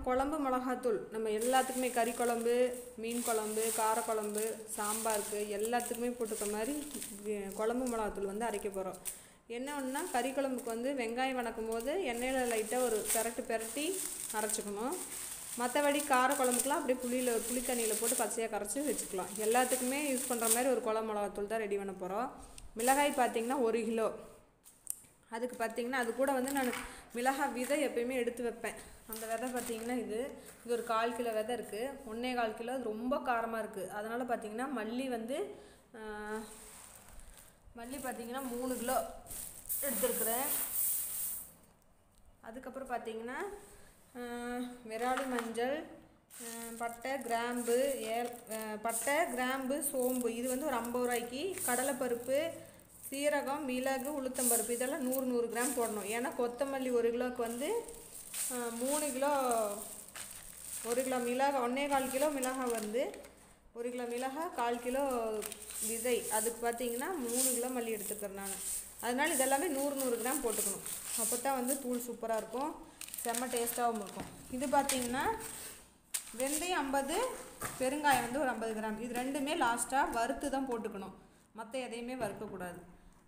குழம்பு மிளகாத்தூள் நம்ம எல்லாத்துக்குமே கறி குழம்பு மீன் குழம்பு காரக்குழம்பு சாம்பாருக்கு எல்லாத்துக்குமே போட்டுக்க மாதிரி வி- குழம்பு மிளகாத்தூள் வந்து அரைக்க போகிறோம் என்ன ஒன்றுனா கறி குழம்புக்கு வந்து வெங்காயம் வணக்கும் போது எண்ணெயில் லைட்டாக ஒரு பெரட்டு பெரட்டி அரைச்சிக்கணும் மற்றபடி கார குழம்புக்குலாம் அப்படியே புளியில் புளி தண்ணியில் போட்டு பச்சையாக கரைச்சி வச்சுக்கலாம் எல்லாத்துக்குமே யூஸ் பண்ணுற மாதிரி ஒரு குழம்பு மிளகாத்தூள் தான் ரெடி பண்ண போகிறோம் மிளகாய் பார்த்திங்கன்னா ஒரு கிலோ அதுக்கு பார்த்தீங்கன்னா அது கூட வந்து நான் மிளகாய் விதை எப்பயுமே எடுத்து வைப்பேன் அந்த விதை பார்த்தீங்கன்னா இது இது ஒரு கால் கிலோ விதை இருக்குது ஒன்றே கால் கிலோ அது ரொம்ப காரமாக இருக்குது அதனால் பார்த்தீங்கன்னா மல்லி வந்து ஆஹ், மல்லி பார்த்தீங்கன்னா மூணு கிலோ எடுத்துருக்குறேன் அதுக்கப்புறம் பார்த்தீங்கன்னா ஆஹ், விராலி மஞ்சள் ஆஹ், பட்டை கிராம்பு ஏல் ஆஹ், பட்டை கிராம்பு சோம்பு இது வந்து ஒரு ஐம்பது ரூபாய்க்கு கடலைப்பருப்பு சீரகம் மிளகு உளுத்தம்பருப்பு இதெல்லாம் நூறு நூறு கிராம் போடணும் ஏன்னா கொத்தமல்லி ஒரு கிலோவுக்கு வந்து ஆஹ், மூணு கிலோ ஒரு கிலோ மிளகாய் ஒன்றே கால் கிலோ மிளகாய் வந்து ஒரு கிலோ மிளகாய் கால் கிலோ விதை அதுக்கு பார்த்தீங்கன்னா மூணு கிலோ மல்லி எடுத்துக்கிறேன் நான் அதனால் இதெல்லாமே நூறு நூறு கிராம் போட்டுக்கணும் அப்போ தான் வந்து தூள் சூப்பராக இருக்கும் செம்ம டேஸ்ட்டாகவும் இருக்கும் இது பார்த்தீங்கன்னா வெந்தயம் ஐம்பது பெருங்காயம் வந்து ஒரு ஐம்பது கிராம் இது ரெண்டுமே லாஸ்ட்டாக வறுத்து தான் போட்டுக்கணும் மற்ற எதையுமே வறுக்கக்கூடாது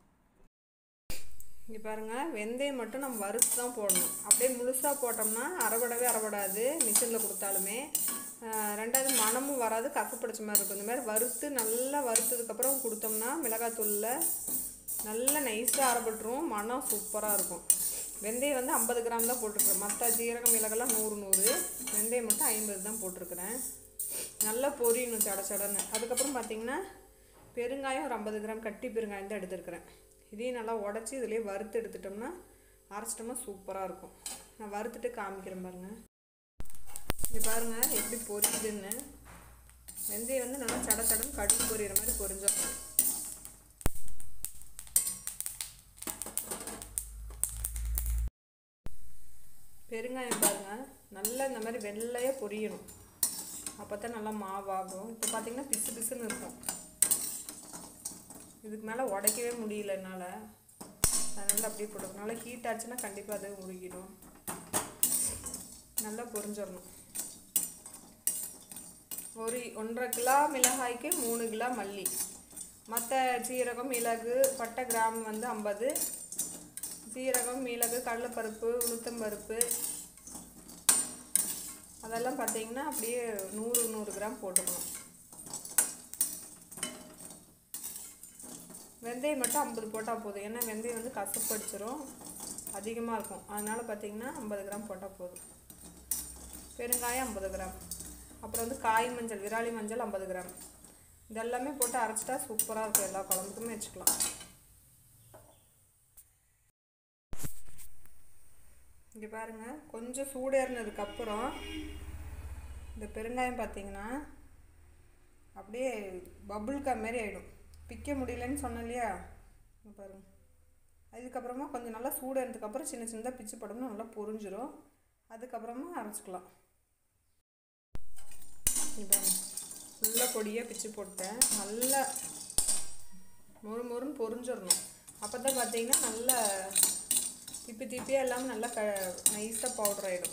இங்கே பாருங்கள் வெந்தயம் மட்டும் நம்ம வறுத்து தான் போடணும் அப்படியே முழுசாக போட்டோம்னா அரைபடவே அரைபடாது மிஷினில் கொடுத்தாலுமே ஆஹ் ரெண்டாவது மணமும் வராது கக்கு பிடிச்ச மாதிரி இருக்கும் இந்த மாதிரி வறுத்து நல்லா வறுத்ததுக்கப்புறம் கொடுத்தோம்னா மிளகாத்தூளில் நல்லா நைஸாக அரைப்பட்டுரும் மணம் சூப்பராக இருக்கும் வெந்தயம் வந்து ஐம்பது கிராம் தான் போட்டிருக்கிறேன் மற்ற ஜீரகம் மிளகெல்லாம் நூறு நூறு வெந்தயம் மட்டும் ஐம்பது தான் போட்டிருக்கிறேன் நல்லா பொரியணும் சட சடன்னு அதுக்கப்புறம் பார்த்தீங்கன்னா பெருங்காயம் ஒரு ஐம்பது கிராம் கட்டி பெருங்காயம் தான் எடுத்துருக்கிறேன் இதையும் நல்லா உடச்சி இதுலேயே வறுத்து எடுத்துட்டோம்னா அரைச்சிட்டோம்னா சூப்பராக இருக்கும் நான் வறுத்துட்டு காமிக்கிறேன் பாருங்கள் இது பாருங்கள் எப்படி பொரியுதுன்னு வெந்தயம் வந்து நல்லா சட சடன்னு கடுகு பொரியிற மாதிரி பொரிஞ்சிடணும் பெருங்காயம் பாருங்கள் நல்லா இந்த மாதிரி வெள்ளையாக பொரியணும் அப்போ தான் நல்லா மாவாகும் இப்போ பார்த்தீங்கன்னா பிசு பிசுன்னு இருக்கும் இதுக்கு மேலே உடைக்கவே முடியல என்னால் அதனால் அப்படியே போட்டுக்கணும் நல்லா ஹீட் ஆச்சுன்னா கண்டிப்பாக அது உருகிடும் நல்லா பொரிஞ்சிடணும் ஒரு ஒன்றரை கிலோ மிளகாய்க்கு மூணு கிலோ மல்லி மற்ற சீரகம் மிளகு பட்டை கிராம் வந்து ஐம்பது சீரகம் மிளகு கடலைப்பருப்பு உளுத்தம்பருப்பு அதெல்லாம் பார்த்தீங்கன்னா அப்படியே நூறு நூறு கிராம் போட்டுக்கணும் வெந்தயம் மட்டும் ஐம்பது போட்டால் போதும் ஏன்னா வெந்தயம் வந்து கசப்பு அடிச்சிரும் அதிகமாக இருக்கும் அதனால் பார்த்தீங்கன்னா ஐம்பது கிராம் போட்டால் போதும் பெருங்காயம் ஐம்பது கிராம் அப்புறம் வந்து காய் மஞ்சள் விராலி மஞ்சள் ஐம்பது கிராம் இதெல்லாமே போட்டு அரைச்சிட்டா சூப்பராக இருக்கும் எல்லா குழம்புக்குமே வச்சுக்கலாம் இங்கே பாருங்கள் கொஞ்சம் சூடேறினதுக்கப்புறம் இந்த பெருங்காயம் பார்த்தீங்கன்னா அப்படியே பபுள் கம் மாதிரி ஆகிடும் பிக்க முடியலன்னு சொன்னேன் இல்லையா இங்க பாருங்க அதுக்கப்புறமா கொஞ்சம் நல்லா சூடேறினதுக்கப்புறம் சின்ன சின்னதாக பிச்சு போட்டோம்னா நல்லா பொரிஞ்சிரும் அதுக்கப்புறமா அரைச்சிக்கலாம் இங்க பாருங்க ஃபுல்லாக பொடியாக பிச்சு போட்டேன் நல்லா மொறு மொறுன்னு பொரிஞ்சிடணும் அப்போ தான் பார்த்தீங்கன்னா நல்லா திப்பி திப்பியாக இல்லாமல் நல்லா க நைஸாக பவுடர் ஆகிடும்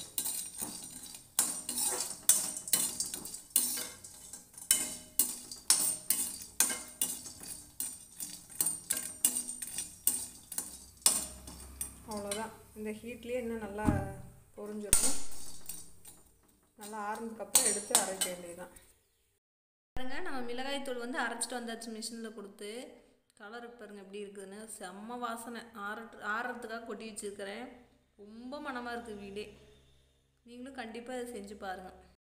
அவ்வளோதான் இந்த ஹீட்லேயே இன்னும் நல்லா பொரிஞ்சிடும் நல்லா ஆறுனதுக்கப்புறம் எடுத்து அரைக்க வேண்டியதுதான் பாருங்க நம்ம மிளகாய் தூள் வந்து அரைச்சிட்டு வந்தாச்சு மிஷினில் கொடுத்து கலர் பாருங்க எப்படி இருக்குதுன்னு செம்ம வாசனை ஆற ஆறுறதுக்காக கொட்டி வச்சுருக்கிறேன் ரொம்ப மனமாக இருக்குது வீடே நீங்களும் கண்டிப்பாக இதை செஞ்சு பாருங்கள்